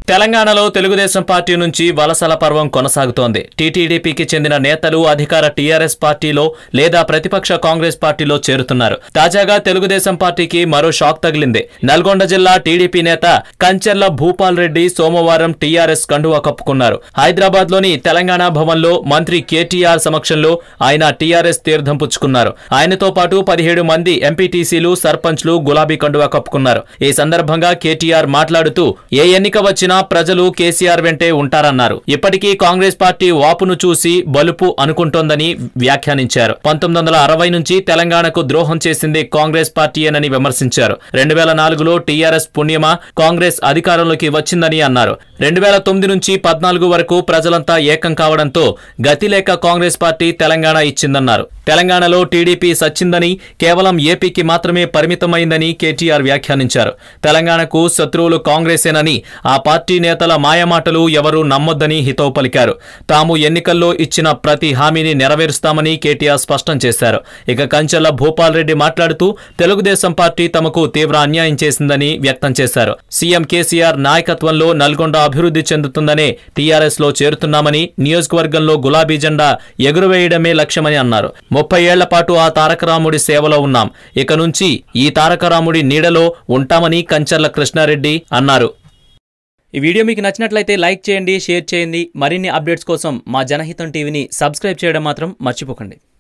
తెలంగాణలో తెలుగుదేశం పార్టీ నుంచి వలసల పర్వం కొనసాగుతోంది టీటీడీపీకి చెందిన నేతలు అధికార టీఆర్ఎస్ పార్టీలో లేదా ప్రతిపక్ష కాంగ్రెస్ పార్టీలో చేరుతున్నారు తాజాగా తెలుగుదేశం పార్టీకి మరో షాక్ తగిలింది నల్గొండ జిల్లా టీడీపీ నేత కంచెర్ల భూపాల్ రెడ్డి సోమవారం టీఆర్ఎస్ కండువా కప్పుకున్నారు హైదరాబాద్ లోని తెలంగాణ భవన్లో మంత్రి కేటీఆర్ సమక్షంలో ఆయన టీఆర్ఎస్ తీర్థం పుచ్చుకున్నారు ఆయనతో పాటు పదిహేడు మంది ఎంపీటీసీలు సర్పంచ్లు గులాబీ కండువా కప్పుకున్నారు ఈ సందర్భంగా కేటీఆర్ మాట్లాడుతూ ఏ ఎన్నిక వచ్చినా ప్రజలు కేసీఆర్ వెంటే ఉంటారన్నారు ఇప్పటికీ కాంగ్రెస్ పార్టీ వాపును చూసి బలుపు అనుకుంటోందని వ్యాఖ్యానించారు పంతొమ్మిది వందల అరవై నుంచి తెలంగాణకు ద్రోహం చేసింది కాంగ్రెస్ పార్టీయేనని విమర్శించారు రెండు వేల నాలుగులో టీఆర్ఎస్ పుణ్యమా కాంగ్రెస్ అధికారంలోకి వచ్చిందని అన్నారు రెండు వేల తొమ్మిది నుంచి పద్నాలుగు వరకు ప్రజలంతా ఏకం కావడంతో గతి లేక కాంగ్రెస్ పార్టీ తెలంగాణ ఇచ్చిందన్నారు తెలంగాణలో టీడీపీ సచ్చిందని కేవలం ఏపీకి మాత్రమే పరిమితమైందని కేటీఆర్ వ్యాఖ్యానించారు తెలంగాణకు శత్రువులు కాంగ్రెసేనని ఆ పార్టీ నేతల మాయమాటలు ఎవరూ నమ్మొద్దని హితవు పలికారు తాము ఎన్నికల్లో ఇచ్చిన ప్రతి హామీని నెరవేరుస్తామని కేటీఆర్ స్పష్టం చేశారు ఇక కంచెల భూపాల్ రెడ్డి మాట్లాడుతూ తెలుగుదేశం పార్టీ తమకు తీవ్ర అన్యాయం చేసిందని వ్యక్తం చేశారు సీఎం కేసీఆర్ నాయకత్వంలో నల్గొండ అభివృద్ధి చెందుతుందనే టీఆర్ఎస్ లో చేరుతున్నామని నియోజకవర్గంలో గులాబీ జెండా ఎగురవేయడమే లక్ష్యమని అన్నారు ముప్పై ఏళ్ల పాటు ఆ తారకరాముడి సేవలో ఉన్నాం ఇక నుంచి ఈ తారకరాముడి నీడలో ఉంటామని కంచర్ల కృష్ణారెడ్డి అన్నారు ఈ వీడియో మీకు నచ్చినట్లయితే లైక్ చేయండి షేర్ చేయండి మరిన్ని అప్డేట్స్ కోసం మా జనహితం టీవీని సబ్స్క్రైబ్ చేయడం మాత్రం మర్చిపోకండి